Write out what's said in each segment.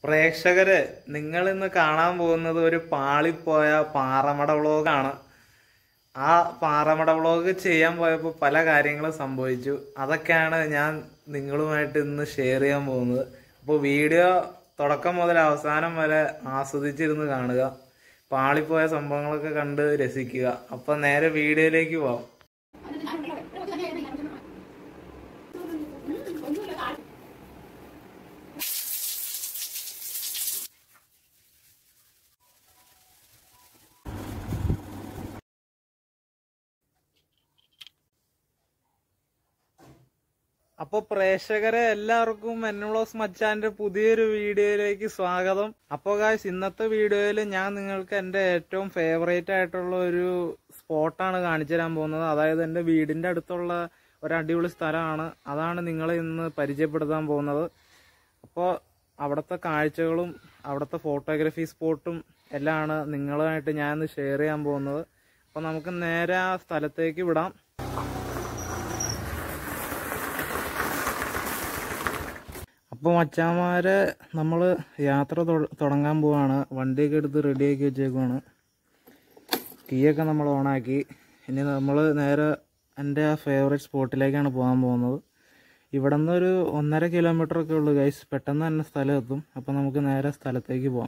പ്രേക്ഷകര് നിങ്ങൾ ഇന്ന് കാണാൻ പോകുന്നത് ഒരു പാളിപ്പോയ പാറമട വ്ളോഗാണ് ആ പാറമട വ്ളോഗ് ചെയ്യാൻ പോയപ്പോൾ പല കാര്യങ്ങളും സംഭവിച്ചു അതൊക്കെയാണ് ഞാൻ നിങ്ങളുമായിട്ട് ഇന്ന് ഷെയർ ചെയ്യാൻ പോകുന്നത് അപ്പോൾ വീഡിയോ തുടക്കം മുതൽ അവസാനം വരെ ആസ്വദിച്ചിരുന്ന് കാണുക പാളിപ്പോയ സംഭവങ്ങളൊക്കെ കണ്ട് രസിക്കുക അപ്പൊ നേരെ വീഡിയോയിലേക്ക് പോവാം അപ്പൊ പ്രേക്ഷകരെ എല്ലാവർക്കും എന്നോളോസ് മച്ചാന്റെ പുതിയൊരു വീഡിയോയിലേക്ക് സ്വാഗതം അപ്പൊ ഗായ്സ് ഇന്നത്തെ വീഡിയോയിൽ ഞാൻ നിങ്ങൾക്ക് എന്റെ ഏറ്റവും ഫേവറേറ്റ് ആയിട്ടുള്ള ഒരു സ്പോട്ടാണ് കാണിച്ചു തരാൻ പോകുന്നത് അതായത് എന്റെ വീടിന്റെ അടുത്തുള്ള ഒരു അടിപൊളി സ്ഥലമാണ് അതാണ് നിങ്ങളെ ഇന്ന് പരിചയപ്പെടുത്താൻ പോകുന്നത് അപ്പോൾ അവിടുത്തെ കാഴ്ചകളും അവിടുത്തെ ഫോട്ടോഗ്രാഫി സ്പോട്ടും എല്ലാമാണ് നിങ്ങളുമായിട്ട് ഞാൻ ഇന്ന് ഷെയർ ചെയ്യാൻ പോകുന്നത് അപ്പോൾ നമുക്ക് നേരെ ആ സ്ഥലത്തേക്ക് വിടാം അപ്പോൾ മച്ചാമാരെ നമ്മൾ യാത്ര തൊ- തുടങ്ങാൻ പോവാണ് വണ്ടിയൊക്കെ എടുത്ത് റെഡിയാക്കി വെച്ചേക്കുവാണ് കീയൊക്കെ നമ്മൾ ഓണാക്കി ഇനി നമ്മൾ നേരെ എൻ്റെ ആ ഫേവറേറ്റ് സ്പോട്ടിലേക്കാണ് പോകാൻ പോകുന്നത് ഇവിടെ നിന്നൊരു ഒന്നര കിലോമീറ്റർ ഒക്കെ ഉള്ളു ഗൈസ് പെട്ടെന്ന് തന്നെ സ്ഥലം എത്തും അപ്പോൾ നമുക്ക് നേരെ സ്ഥലത്തേക്ക് പോകാം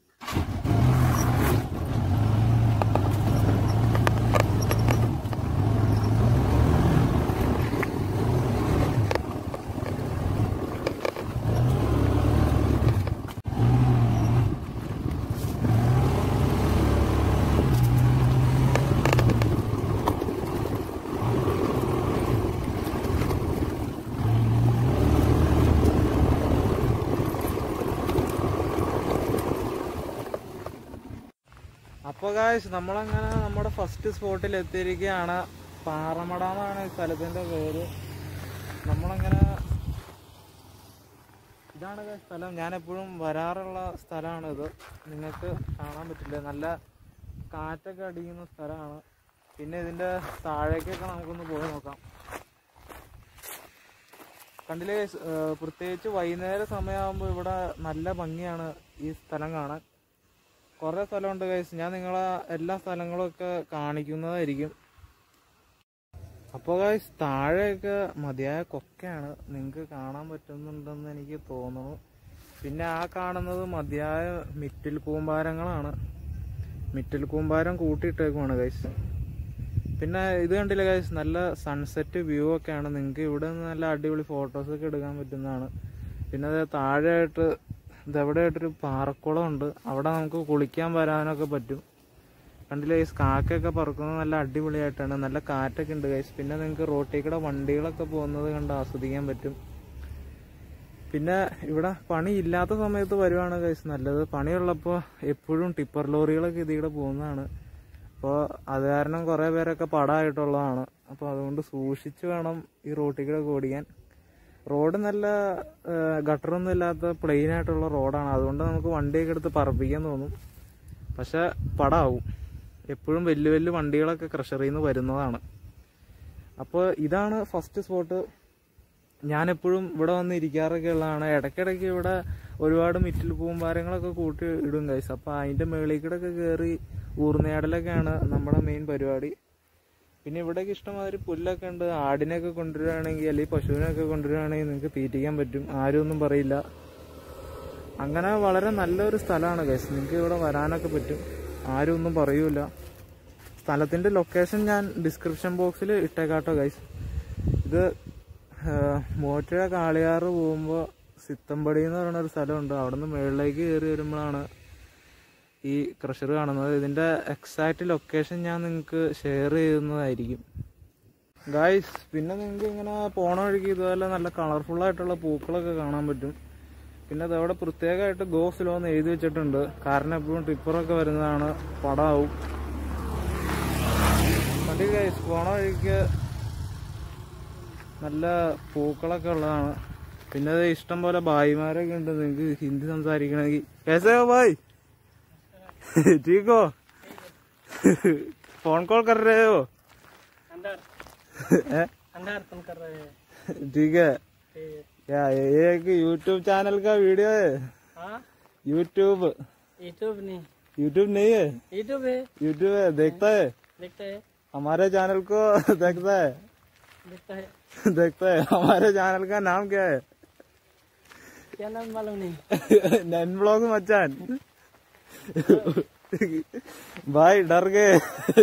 അപ്പോൾ ഗായ്സ് നമ്മളങ്ങനെ നമ്മുടെ ഫസ്റ്റ് സ്പോട്ടിൽ എത്തിയിരിക്കുകയാണ് പാറമട എന്നാണ് ഈ സ്ഥലത്തിൻ്റെ പേര് നമ്മളങ്ങനെ ഇതാണ് guys സ്ഥലം ഞാൻ എപ്പോഴും വരാറുള്ള സ്ഥലമാണ് ഇത് നിങ്ങൾക്ക് കാണാൻ പറ്റില്ല നല്ല കാറ്റൊക്കെ അടിക്കുന്ന സ്ഥലമാണ് പിന്നെ ഇതിൻ്റെ താഴേക്കൊക്കെ നമുക്കൊന്ന് പോയി നോക്കാം കണ്ടില്ലേ guys? ഏർ പ്രത്യേകിച്ച് വൈകുന്നേര സമയമാകുമ്പോൾ ഇവിടെ നല്ല ഭംഗിയാണ് ഈ സ്ഥലം കാണാൻ കുറേ സ്ഥലമുണ്ട് ഗൈസ് ഞാൻ നിങ്ങളെ എല്ലാ സ്ഥലങ്ങളും ഒക്കെ കാണിക്കുന്നതായിരിക്കും അപ്പോൾ ഗൈസ് താഴെയൊക്കെ മതിയായ കൊക്കയാണ് നിങ്ങൾക്ക് കാണാൻ പറ്റുന്നുണ്ടെന്ന് എനിക്ക് തോന്നുന്നു പിന്നെ ആ കാണുന്നത് മതിയായ മിറ്റിൽ കൂമ്പാരങ്ങളാണ് മിറ്റിൽ കൂമ്പാരം കൂട്ടിയിട്ടേക്കുവാണ് ഗൈസ് പിന്നെ ഇത് കണ്ടില്ല ഗൈസ് നല്ല സൺസെറ്റ് വ്യൂ ഒക്കെയാണ് നിങ്ങൾക്ക് ഇവിടെ നിന്ന് നല്ല അടിപൊളി ഫോട്ടോസ് ഒക്കെ എടുക്കാൻ പറ്റുന്നതാണ് പിന്നെ അത് താഴെയായിട്ട് ഇതെവിടെ ആയിട്ടൊരു പാറക്കുളം ഉണ്ട് അവിടെ നമുക്ക് കുളിക്കാൻ വരാനൊക്കെ പറ്റും കണ്ടില്ലേ ഗൈസ് കാക്കയൊക്കെ പറക്കുന്നത് നല്ല അടിപൊളിയായിട്ടാണ് നല്ല കാറ്റൊക്കെ ഉണ്ട് ഗൈസ് പിന്നെ നിങ്ങൾക്ക് റോട്ടിൽ കൂടെ വണ്ടികളൊക്കെ പോകുന്നത് കണ്ട് ആസ്വദിക്കാൻ പറ്റും പിന്നെ ഇവിടെ പണി ഇല്ലാത്ത സമയത്ത് വരുവാണ് ഗൈസ് നല്ലത് പണിയുള്ളപ്പോൾ എപ്പോഴും ടിപ്പർ ലോറികളൊക്കെ ഇതിലൂടെ പോകുന്നതാണ് അപ്പോൾ അത് കാരണം കുറേ പേരൊക്കെ പടമായിട്ടുള്ളതാണ് അപ്പോൾ അതുകൊണ്ട് സൂക്ഷിച്ച് വേണം ഈ റോട്ടിൽ കൂടെ ഓടിക്കാൻ റോഡ് നല്ല ഗട്ടറൊന്നും ഇല്ലാത്ത പ്ലെയിൻ ആയിട്ടുള്ള റോഡാണ് അതുകൊണ്ട് നമുക്ക് വണ്ടിയൊക്കെ എടുത്ത് പറപ്പിക്കാൻ തോന്നും പക്ഷെ പടാവും എപ്പോഴും വലിയ വലിയ വണ്ടികളൊക്കെ ക്രഷറിൽ നിന്ന് വരുന്നതാണ് അപ്പോൾ ഇതാണ് ഫസ്റ്റ് സ്പോട്ട് ഞാൻ എപ്പോഴും ഇവിടെ വന്ന് ഇരിക്കാറൊക്കെ ഉള്ളതാണ് ഇടയ്ക്കിടയ്ക്ക് ഇവിടെ ഒരുപാട് മിറ്റിൽ പൂമ്പാരങ്ങളൊക്കെ കൂട്ടി ഇടും കൈസ് അപ്പോൾ അതിൻ്റെ മേളിൽ കൂടെ ഒക്കെ കയറി ഊർന്നയാടലൊക്കെയാണ് നമ്മുടെ മെയിൻ പരിപാടി പിന്നെ ഇവിടെയൊക്കെ ഇഷ്ടമാതിരി പുല്ലൊക്കെ ഉണ്ട് ആടിനെയൊക്കെ കൊണ്ടുവരികയാണെങ്കിൽ അല്ലെങ്കിൽ പശുവിനെയൊക്കെ കൊണ്ടുവരികയാണെങ്കിൽ നിങ്ങൾക്ക് തീറ്റിക്കാൻ പറ്റും ആരും ഒന്നും പറയില്ല അങ്ങനെ വളരെ നല്ലൊരു സ്ഥലമാണ് ഗൈസ് നിങ്ങൾക്ക് ഇവിടെ വരാനൊക്കെ പറ്റും ആരും ഒന്നും പറയൂല സ്ഥലത്തിൻ്റെ ലൊക്കേഷൻ ഞാൻ ഡിസ്ക്രിപ്ഷൻ ബോക്സിൽ ഇട്ടേക്കാട്ടോ ഗൈസ് ഇത് മോറ്റഴ കാളിയാറ് പോകുമ്പോൾ സിത്തമ്പടി എന്ന് പറയുന്ന ഒരു സ്ഥലമുണ്ട് അവിടെ നിന്ന് മുകളിലേക്ക് കയറി വരുമ്പോഴാണ് ഈ ക്രഷർ കാണുന്നത് ഇതിൻ്റെ എക്സാക്റ്റ് ലൊക്കേഷൻ ഞാൻ നിങ്ങൾക്ക് ഷെയർ ചെയ്യുന്നതായിരിക്കും ഗായ്സ് പിന്നെ നിങ്ങൾക്ക് ഇങ്ങനെ പോണ വഴിക്ക് ഇതുപോലെ നല്ല കളർഫുൾ ആയിട്ടുള്ള പൂക്കളൊക്കെ കാണാൻ പറ്റും പിന്നെ അതവിടെ പ്രത്യേകമായിട്ട് ഗോ സ്ലോ എന്ന് എഴുതി വെച്ചിട്ടുണ്ട് കാരണം എപ്പോഴും ടിപ്പറൊക്കെ വരുന്നതാണ് പടാവും വണ്ടി ഗൈസ് പോണ വഴിക്ക് നല്ല പൂക്കളൊക്കെ ഉള്ളതാണ് പിന്നെ അത് ഇഷ്ടം പോലെ ഭായിമാരൊക്കെ ഉണ്ട് നിങ്ങൾക്ക് ഹിന്ദി സംസാരിക്കണമെങ്കിൽ കേസോ ഭായ് ठीक हो फोन कॉल कर रहे हो अंदर हैं? अंदर तुम कर रहे हैं ठीक है ठीक है। क्या ये एक यूट्यूब चैनल का वीडियो है हाँ यूट्यूब यूट्यूब नहीं यूट्यूब नहीं है यूट्यूब है यूट्यूब है देखता है देखते है हमारे चैनल को देखता है देखता है देखता है हमारे चैनल का नाम क्या है क्या नाम मालूम नहीं नैन ब्लॉग मचान भाई डर गए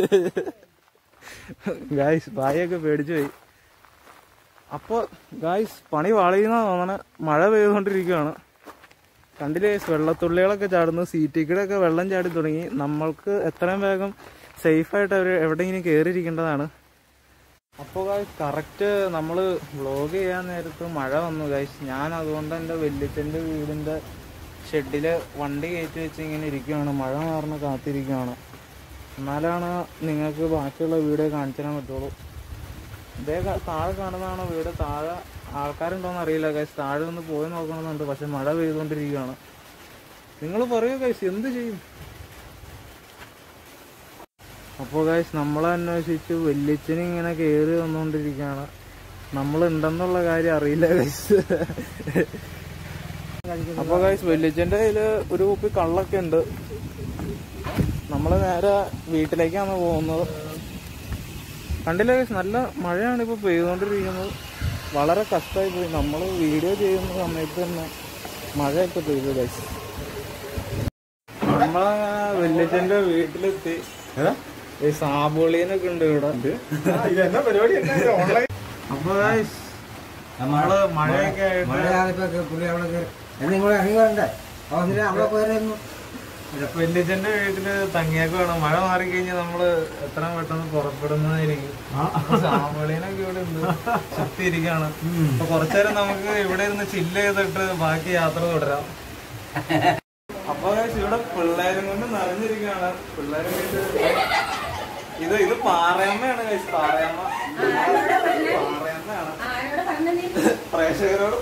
ഗായ്സ് ഭായിയൊക്കെ പേടിച്ചു പോയി അപ്പൊ ഗായ്സ് പണി വാളിയെന്നാ തോന്നണ മഴ പെയ്തുകൊണ്ടിരിക്കുകയാണ് കണ്ടില്ലേ guys, വെള്ളത്തുള്ളികളൊക്കെ ചാടുന്നു സീറ്റിക്കിടൊക്കെ വെള്ളം ചാടി തുടങ്ങി നമ്മൾക്ക് എത്രയും വേഗം സേഫായിട്ട് അവർ എവിടെയെങ്കിലും കയറിയിരിക്കേണ്ടതാണ് അപ്പോൾ ഗായ്സ് കറക്റ്റ് നമ്മൾ വ്ളോഗ് ചെയ്യാൻ നേരത്ത് മഴ വന്നു ഗായ്സ് ഞാൻ അതുകൊണ്ട് എൻ്റെ വല്യച്ഛൻ്റെ വീടിൻ്റെ ഷെഡില് വണ്ടി കയറ്റി വെച്ച് ഇങ്ങനെ ഇരിക്കുകയാണ് മഴ മാറുന്ന കാത്തിരിക്കുകയാണ് എന്നാലാണ് നിങ്ങൾക്ക് ബാക്കിയുള്ള വീഡിയോ കാണിച്ചു തരാൻ പറ്റുള്ളൂ ഇതേ ക- താഴെ കാണുന്നതാണ് വീട് താഴെ ആൾക്കാരുണ്ടോന്ന് അറിയില്ല ഗൈസ് താഴെ ഒന്ന് പോയി നോക്കണമെന്നുണ്ട് പക്ഷെ മഴ പെയ്തുകൊണ്ടിരിക്കുകയാണ് നിങ്ങൾ പറയൂ ഗൈസ് എന്ത് ചെയ്യും അപ്പോൾ ഗൈസ് നമ്മളെ അന്വേഷിച്ച് വല്യച്ഛന് ഇങ്ങനെ കയറി വന്നുകൊണ്ടിരിക്കുകയാണ് നമ്മൾ ഉണ്ടെന്നുള്ള കാര്യം അറിയില്ല ഗൈസ് അപ്പൊ ഗൈസ് വല്യച്ഛന്റെ കയ്യില് ഒരു കുപ്പി കള്ളൊക്കെ ഉണ്ട് നമ്മള് നേരെ വീട്ടിലേക്കാണ് പോകുന്നത് കണ്ടില്ല ഗൈസ് നല്ല മഴയാണ് ഇപ്പൊ പെയ്തുകൊണ്ടിരിക്കുന്നത് വളരെ കഷ്ടമായി പോയി നമ്മൾ വീഡിയോ ചെയ്യുന്ന സമയത്ത് തന്നെ മഴയൊക്കെ പെയ്തു ഗൈസ് നമ്മളങ്ങനെ വല്യച്ഛന്റെ വീട്ടിലെത്തി ഈ സാബോളിയനൊക്കെ ഉണ്ട് ഇവിടെ അപ്പൊ ഗൈസ് നമ്മള് മഴയൊക്കെ ആയിട്ട് മഴയാണിപ്പോ പുള്ളി അവിടെ കയറി എന്നെ ഇങ്ങോട്ട് ഇറങ്ങി വരണ്ടേ അവന്നിട്ട് അവിടെ പോയിരുന്നു വല്യച്ഛന്റെ വീട്ടില് തങ്ങിയേക്കാണ് മഴ മാറിക്കഴിഞ്ഞാൽ നമ്മള് എത്രയും പെട്ടെന്ന് പുറപ്പെടുന്നതായിരിക്കും സാമ്പളിനൊക്കെ ഇവിടെ ഉണ്ട് ചുറ്റിയിരിക്കാണ് അപ്പൊ കുറച്ചേരം നമുക്ക് ഇവിടെ ഇരുന്ന് ചില്ല് ചെയ്തിട്ട് ബാക്കി യാത്ര തുടരാം അപ്പൊ guys ഇവിടെ പിള്ളേരും കൊണ്ട് നിറഞ്ഞിരിക്കുകയാണ് പിള്ളേരും കൊണ്ട് ഇത് ഇത് പാറയമ്മയാണ് കഴിച്ച് പാറയമ്മ പാറയമ്മയാണ് പ്രേക്ഷകരോട്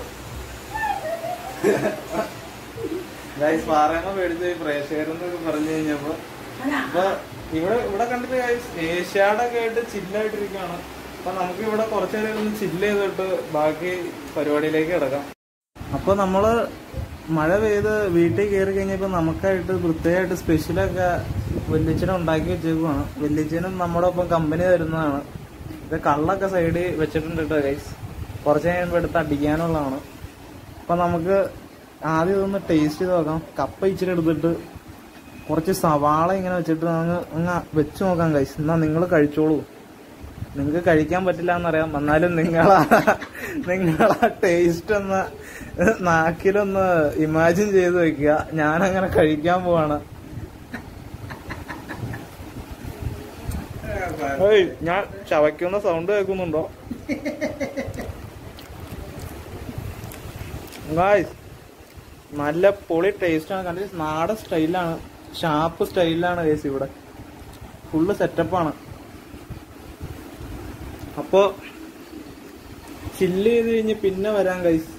ഗൈസ് പാറയമ്മ പേടിച്ച് പോയി പ്രേക്ഷകരെന്നൊക്കെ പറഞ്ഞു കഴിഞ്ഞപ്പോ അപ്പൊ ഇവിടെ ഇവിടെ കണ്ടിട്ട് ഗൈസ് ഏഷ്യാടൊക്കെ ആയിട്ട് ചില്ലായിട്ടിരിക്കുകയാണ് അപ്പൊ നമുക്ക് ഇവിടെ കുറച്ചേരം ഒന്ന് ചില്ല് ചെയ്തിട്ട് ബാക്കി പരിപാടിയിലേക്ക് കിടക്കാം അപ്പൊ നമ്മള് മഴ പെയ്ത് വീട്ടിൽ കയറി കഴിഞ്ഞപ്പോ നമുക്കായിട്ട് പ്രത്യേകമായിട്ട് സ്പെഷ്യലൊക്കെ വല്യച്ഛനും ഉണ്ടാക്കി വെച്ചേക്കുവാണ് വല്യച്ഛനും നമ്മുടെ ഒപ്പം കമ്പനി തരുന്നതാണ് ഇത് കള്ളൊക്കെ സൈഡിൽ വെച്ചിട്ടുണ്ട് കേട്ടോ ഗൈസ് കുറച്ച് കഴിയുമ്പോൾ എടുത്ത് അടിക്കാനുള്ളതാണ് അപ്പൊ നമുക്ക് ആദ്യം ഇതൊന്ന് ടേസ്റ്റ് ചെയ്ത് നോക്കാം കപ്പ ഇച്ചിരി എടുത്തിട്ട് കുറച്ച് സവാള ഇങ്ങനെ വെച്ചിട്ട് അങ്ങ് അങ്ങ് വെച്ച് നോക്കാം കൈസ് എന്നാ നിങ്ങൾ കഴിച്ചോളൂ നിങ്ങൾക്ക് കഴിക്കാൻ പറ്റില്ല എന്നറിയാം എന്നാലും നിങ്ങളാ നിങ്ങളാ ടേസ്റ്റ് ഒന്ന് നാക്കിലൊന്ന് ഇമാജിൻ ചെയ്ത് വെക്കുക ഞാനങ്ങനെ കഴിക്കാൻ പോവാണ് ഏയ് ഞാൻ ചവയ്ക്കുന്ന സൗണ്ട് കേൾക്കുന്നുണ്ടോ ഗായ്സ് നല്ല പൊളി ടേസ്റ്റ് ആണ് കണ്ടിട്ട് നാടൻ സ്റ്റൈലാണ് ഷാപ്പ് സ്റ്റൈലാണ് ഗൈസ് ഇവിടെ ഫുള്ള് സെറ്റപ്പാണ് അപ്പോ ചില്ല് ചെയ്ത് കഴിഞ്ഞ് പിന്നെ വരാൻ ഗൈസ്